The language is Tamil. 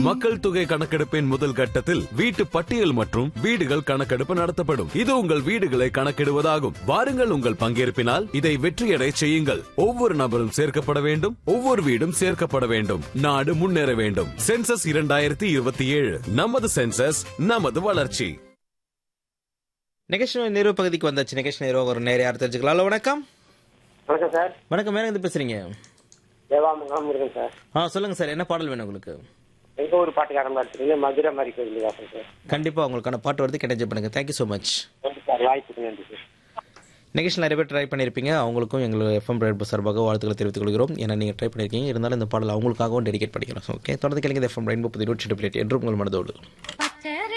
மக்கள் தொகை கணக்கெடுப்பின் முதல் கட்டத்தில் வீட்டு பட்டியல் மற்றும் வீடுகள் கணக்கெடுப்பு நடத்தப்படும் இது உங்கள் வீடுகளை கணக்கிடுவதாகும் வாருங்கள் உங்கள் பங்கேற்பினால் இதை வெற்றியடை செய்யுங்கள் ஒவ்வொரு நபரும் சேர்க்கப்பட வேண்டும் ஒவ்வொரு வீடும் சேர்க்கப்பட வேண்டும் நாடு முன்னேற வேண்டும் சென்சஸ் இரண்டாயிரத்தி இருபத்தி ஏழு நமது சென்சஸ் நமது வளர்ச்சி நிகழ்ச்சி நேரு பகுதிக்கு வந்தாச்சு நிகழ்ச்சி நேரு ஒரு நேர யார் தெரிஞ்சுக்கலாம் ஹலோ வணக்கம் வணக்கம் சார் வணக்கம் மேலே இருந்து பேசுறீங்க தேவாமங்கலம் இருக்கேன் சார் ஆ சொல்லுங்க சார் என்ன பாடல் வேணும் உங்களுக்கு எங்க ஊர் பாட்டுக்காரன் பாடுறீங்க மதுரை மாதிரி கோயில் வாசல் சார் கண்டிப்பா உங்களுக்கான பாட்டு வருது கிடைச்ச பண்ணுங்க தேங்க்யூ ஸோ மச் நன்றி சார் வாய்ப்புக்கு நன்றி சார் நிகழ்ச்சி நிறைய பேர் ட்ரை பண்ணியிருப்பீங்க அவங்களுக்கும் எங்கள் எஃப்எம் ரெட் சார்பாக வாழ்த்துக்களை தெரிவித்துக் கொள்கிறோம் ஏன்னா நீங்கள் ட்ரை பண்ணியிருக்கீங்க இருந்தாலும் இந்த பாடல் அவங்களுக்காகவும் டெடிகேட் பண்ணிக்கிறோம் ஓகே தொடர்ந்து கேளுங்க எஃப்எம் ரெயின்போ புதிய நூற்றி என்றும் உங்கள் மனதோடு